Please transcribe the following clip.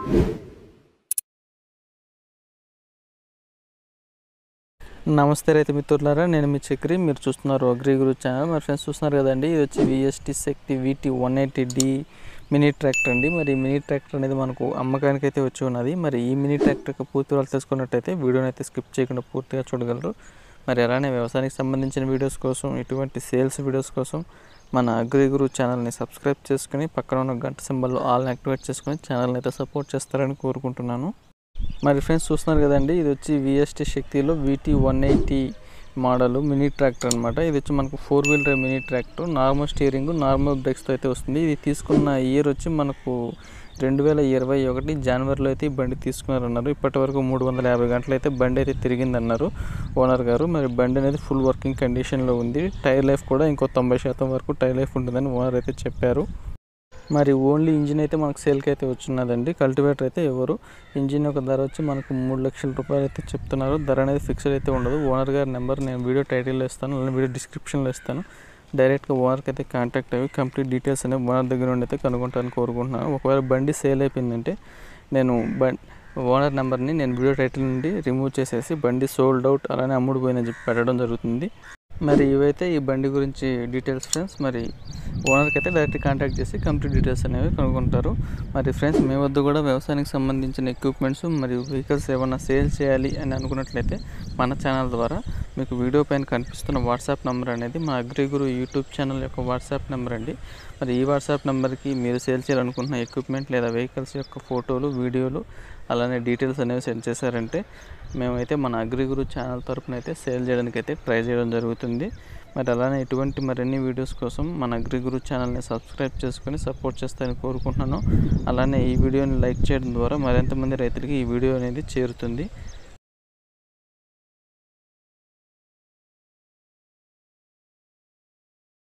నమస్తే రైతు మిత్రులారా నేను మీ చక్రి మీరు చూస్తున్నారు అగ్రి గురు ఛానల్ మరి ఫ్రెండ్స్ చూస్తున్నారు కదండి ఇది వచ్చి VST Shakti VT one eighty D mini tractor అండి మరి ఈ మినీ ట్రాక్టర్ అనేది మనకు అమ్మకానికి అయితే వచ్చి ఉన్నది మరి ఈ మినీ ట్రాక్టర్ యొక్క పూర్తి వాళ్ళు తెలుసుకున్నట్టయితే వీడియోని అయితే స్కిప్ చేయకుండా పూర్తిగా చూడగలరు మరి అలానే వ్యవసాయానికి సంబంధించిన వీడియోస్ కోసం ఇటువంటి సేల్స్ వీడియోస్ కోసం మన అగ్రి గురు ఛానల్ని సబ్స్క్రైబ్ చేసుకుని పక్కన ఉన్న గంట సింబల్లో ఆల్ యాక్టివేట్ చేసుకుని ఛానల్ని అయితే సపోర్ట్ చేస్తారని కోరుకుంటున్నాను మరి ఫ్రెండ్స్ చూస్తున్నారు కదండి ఇది వచ్చి విఎస్టీ శక్తిలో VT one eighty model mini tractor అనమాట ఇది వచ్చి మనకు four wheeler mini tractor normal steering normal బ్రేక్స్తో అయితే వస్తుంది ఇది తీసుకున్న ఇయర్ వచ్చి మనకు రెండు వేల ఇరవై ఒకటి జనవరిలో అయితే ఈ బండి తీసుకున్నారన్నారు ఇప్పటి వరకు మూడు వందల యాభై గంటలు అయితే బండి అయితే తిరిగిందన్నారు ఓనర్ గారు మరి బండి అనేది ఫుల్ వర్కింగ్ కండిషన్లో ఉంది టైర్ లైఫ్ కూడా ఇంకో తొంభై శాతం వరకు టైర్ లైఫ్ ఉంటుందని ఓనర్ అయితే చెప్పారు మరి ఓన్లీ ఇంజిన్ అయితే మనకు సేల్కి అయితే వచ్చినదండి కల్టివేటర్ అయితే ఎవరు ఇంజిన్ యొక్క ధర వచ్చి మనకు మూడు లక్షల రూపాయలు అయితే చెప్తున్నారు ధర అనేది ఫిక్స్డ్ అయితే ఉండదు ఓనర్ గారి నెంబర్ నేను వీడియో టైటిల్లో ఇస్తాను అలానే వీడియో డిస్క్రిప్షన్లో ఇస్తాను డైరెక్ట్గా ఓనర్కి అయితే కాంటాక్ట్ అయ్యి కంప్లీట్ డీటెయిల్స్ అనేవి ఓనర్ దగ్గర నుండి అయితే కనుక్కుంటాను కోరుకుంటున్నాను ఒకవేళ బండి సేల్ అయిపోయిందంటే నేను బండి ఓనర్ నెంబర్ని నేను వీడియో టైటిల్ నుండి రిమూవ్ చేసేసి బండి సోల్డ్ అవుట్ అలానే అమ్ముడు పోయిందని చెప్పి పెట్టడం జరుగుతుంది మరి ఇవైతే ఈ బండి గురించి డీటెయిల్స్ ఫ్రెండ్స్ మరి ఓనర్కి అయితే డైరెక్ట్ కాంటాక్ట్ చేసి కంప్లీట్ డీటెయిల్స్ అనేవి కనుక్కుంటారు మరి ఫ్రెండ్స్ మీ వద్ద కూడా వ్యవసాయానికి సంబంధించిన ఎక్విప్మెంట్స్ మరియు వెహికల్స్ ఏమైనా సేల్ చేయాలి అని అనుకున్నట్లయితే మన ఛానల్ ద్వారా మీకు వీడియో పైన కనిపిస్తున్న వాట్సాప్ నెంబర్ అనేది మా అగ్రిగురు యూట్యూబ్ ఛానల్ యొక్క వాట్సాప్ నెంబర్ అండి మరి ఈ వాట్సాప్ నెంబర్కి మీరు సేల్ చేయాలనుకుంటున్న ఎక్విప్మెంట్ లేదా వెహికల్స్ యొక్క ఫోటోలు వీడియోలు అలానే డీటెయిల్స్ అనేవి సెండ్ చేశారంటే మేమైతే మన అగ్రిగురు ఛానల్ తరపున అయితే సేల్ చేయడానికి అయితే ట్రై చేయడం జరుగుతుంది మరి అలానే ఇటువంటి మరిన్ని వీడియోస్ కోసం మన అగ్రిగురు ఛానల్ని సబ్స్క్రైబ్ చేసుకొని సపోర్ట్ చేస్తారని కోరుకుంటున్నాను అలానే ఈ వీడియోని లైక్ చేయడం ద్వారా మరింతమంది రైతులకి ఈ వీడియో అనేది చేరుతుంది